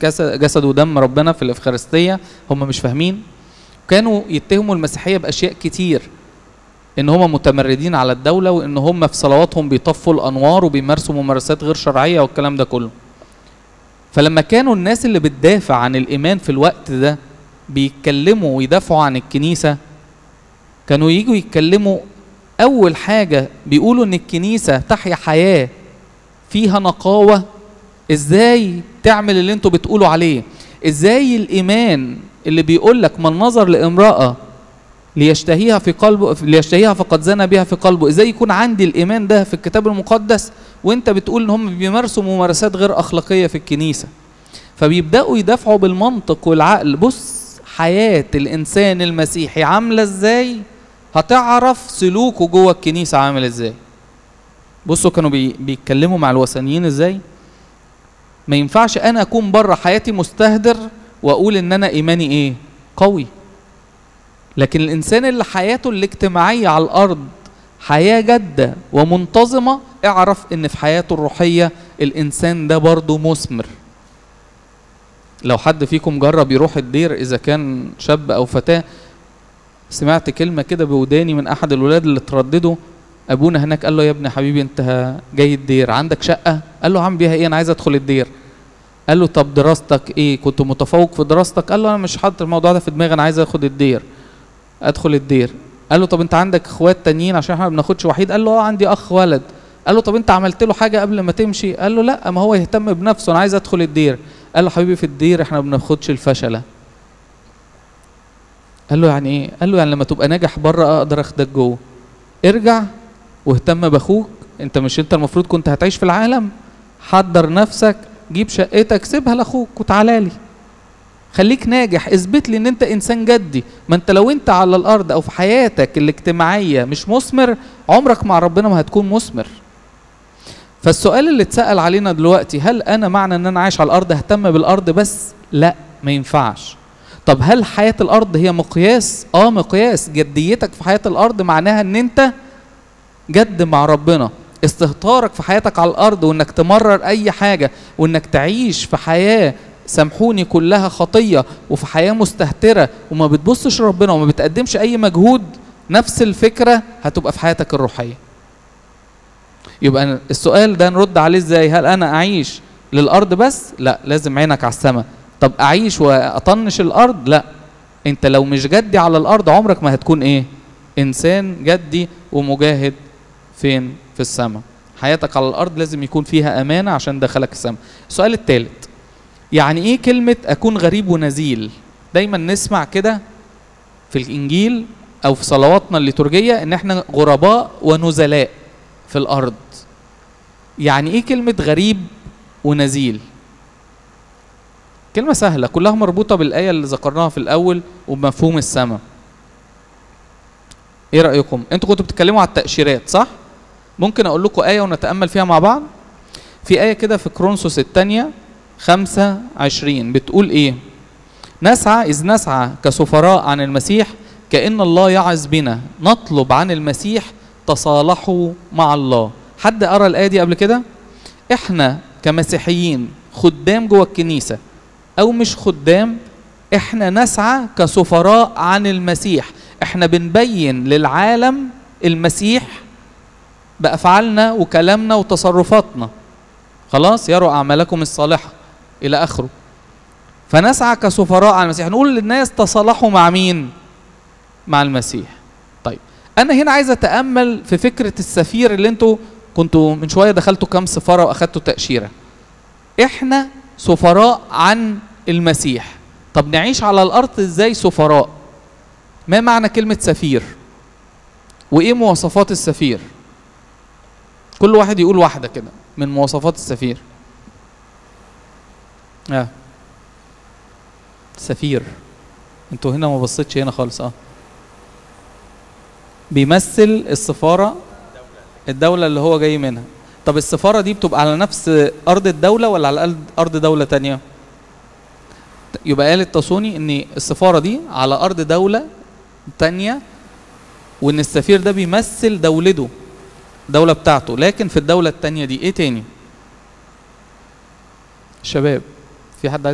جسد, جسد ودم ربنا في الافخارستيه هم مش فاهمين كانوا يتهموا المسيحيه باشياء كتير ان هم متمردين على الدوله وان هم في صلواتهم بيطفوا الانوار وبيمارسوا ممارسات غير شرعيه والكلام ده كله فلما كانوا الناس اللي بتدافع عن الايمان في الوقت ده بيتكلموا ويدافعوا عن الكنيسه كانوا يجوا يتكلموا اول حاجه بيقولوا ان الكنيسه تحيا حياه فيها نقاوه ازاي تعمل اللي انتوا بتقولوا عليه ازاي الايمان اللي بيقول لك من نظر لامراه ليشتهيها في قلبه ليشتهيها فقد زنى بها في قلبه ازاي يكون عندي الايمان ده في الكتاب المقدس وانت بتقول ان هم بيمارسوا ممارسات غير اخلاقيه في الكنيسه فبيبداوا يدافعوا بالمنطق والعقل بص حياه الانسان المسيحي عامله ازاي هتعرف سلوكه جوه الكنيسه عامل ازاي بصوا كانوا بي بيتكلموا مع الوثنيين ازاي ما ينفعش انا اكون بره حياتي مستهدر واقول ان انا ايماني ايه قوي لكن الانسان اللي حياته الاجتماعيه على الارض حياه جاده ومنتظمه اعرف ان في حياته الروحيه الانسان ده برضه مثمر لو حد فيكم جرب يروح الدير اذا كان شاب او فتاه سمعت كلمه كده بوداني من احد الولاد اللي ترددوا ابونا هناك قال له يا ابني حبيبي انت جاي الدير عندك شقه قال له هعمل بيها ايه انا عايز ادخل الدير قال له طب دراستك ايه كنت متفوق في دراستك قال له انا مش حاطط الموضوع ده في دماغي انا عايز اخد الدير ادخل الدير قال له طب انت عندك اخوات تانيين عشان احنا ما بناخدش وحيد قال له اه عندي اخ ولد قال له طب انت عملت له حاجه قبل ما تمشي قال له لا ما هو يهتم بنفسه انا عايز ادخل الدير قال له حبيبي في الدير احنا ما بناخدش الفشله قال له يعني ايه قال له يعني لما تبقى ناجح بره اقدر اخدك جوه ارجع واهتم باخوك انت مش انت المفروض كنت هتعيش في العالم حضر نفسك جيب شقتك سيبها لاخوك وتعالى لي خليك ناجح اثبت لي ان انت انسان جدي ما انت لو انت على الارض او في حياتك الاجتماعيه مش مثمر عمرك مع ربنا ما هتكون مثمر فالسؤال اللي اتسال علينا دلوقتي هل انا معنى ان انا عايش على الارض اهتم بالارض بس لا ما ينفعش طب هل حياه الارض هي مقياس اه مقياس جديتك في حياه الارض معناها ان انت جد مع ربنا استهتارك في حياتك على الارض وانك تمرر اي حاجه وانك تعيش في حياه سامحوني كلها خطيه وفي حياه مستهتره وما بتبصش ربنا وما بتقدمش اي مجهود نفس الفكره هتبقى في حياتك الروحيه يبقى السؤال ده نرد عليه ازاي هل انا اعيش للارض بس لا لازم عينك على السماء طب اعيش واطنش الارض لا انت لو مش جدي على الارض عمرك ما هتكون ايه انسان جدي ومجاهد فين في السماء حياتك على الارض لازم يكون فيها امانه عشان دخلك السماء السؤال الثالث يعني ايه كلمه اكون غريب ونزيل دايما نسمع كده في الانجيل او في صلواتنا الليتورجيه ان احنا غرباء ونزلاء في الارض يعني ايه كلمه غريب ونزيل كلمه سهله كلها مربوطه بالايه اللي ذكرناها في الاول وبمفهوم السماء ايه رايكم انتوا كنتوا بتتكلموا على التاشيرات صح ممكن اقول لكم ايه ونتامل فيها مع بعض في ايه كده في كرونسوس الثانيه خمسة عشرين بتقول ايه نسعى اذ نسعى كسفراء عن المسيح كأن الله يعز بنا نطلب عن المسيح تصالحوا مع الله حد قرا الآية دي قبل كده احنا كمسيحيين خدام جوه الكنيسة او مش خدام احنا نسعى كسفراء عن المسيح احنا بنبين للعالم المسيح بافعالنا وكلامنا وتصرفاتنا خلاص يروا اعمالكم الصالحه الى اخره فنسعى كسفراء عن المسيح نقول للناس تصالحوا مع مين مع المسيح طيب انا هنا عايز اتامل في فكره السفير اللي انتوا كنتوا من شويه دخلتوا كام سفاره واخدتوا تاشيره احنا سفراء عن المسيح طب نعيش على الارض ازاي سفراء ما معنى كلمه سفير وايه مواصفات السفير كل واحد يقول واحده كده من مواصفات السفير اه سفير انتوا هنا ما بصيتش هنا خالص اه بيمثل السفارة الدولة اللي هو جاي منها طب السفارة دي بتبقى على نفس أرض الدولة ولا على أرض دولة تانية يبقى قال التصوني ان السفارة دي على أرض دولة تانية وان السفير ده بيمثل دولته الدولة بتاعته لكن في الدولة التانية دي ايه تاني شباب في حد